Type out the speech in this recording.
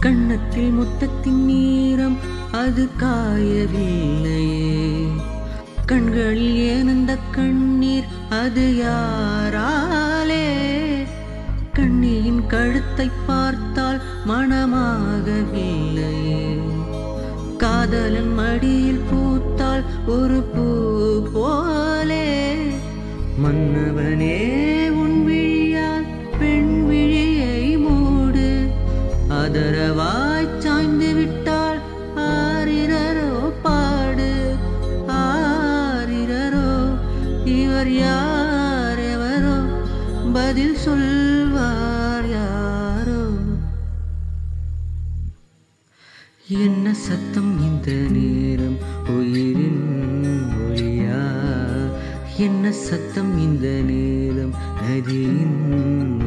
கன்னத்தில் முத்தத்தின் நீரம் அது காயவில்லையே கண்களில் ஏனந்த கண்ணீர் அது யாராலே கண்ணியின் கழுத்தை பார்த்தால் மனமாகவில்லையே காதலன் மடியில் பூத்தால் ஒரு பூ போலே மன்னவனே உன் விழியால் பெண் விழியை மூடு அதரவாய் சாய்ந்து விட்டால் ஆரிரரோ பாடு ஆரிரரோ இவர் யார் எவரோ பதில் சொல்வார் யாரோ என்ன சத்தம் இந்த நேரம் உயிரின் மொழியா என்ன சத்தம் இந்த நேரம் நதியின்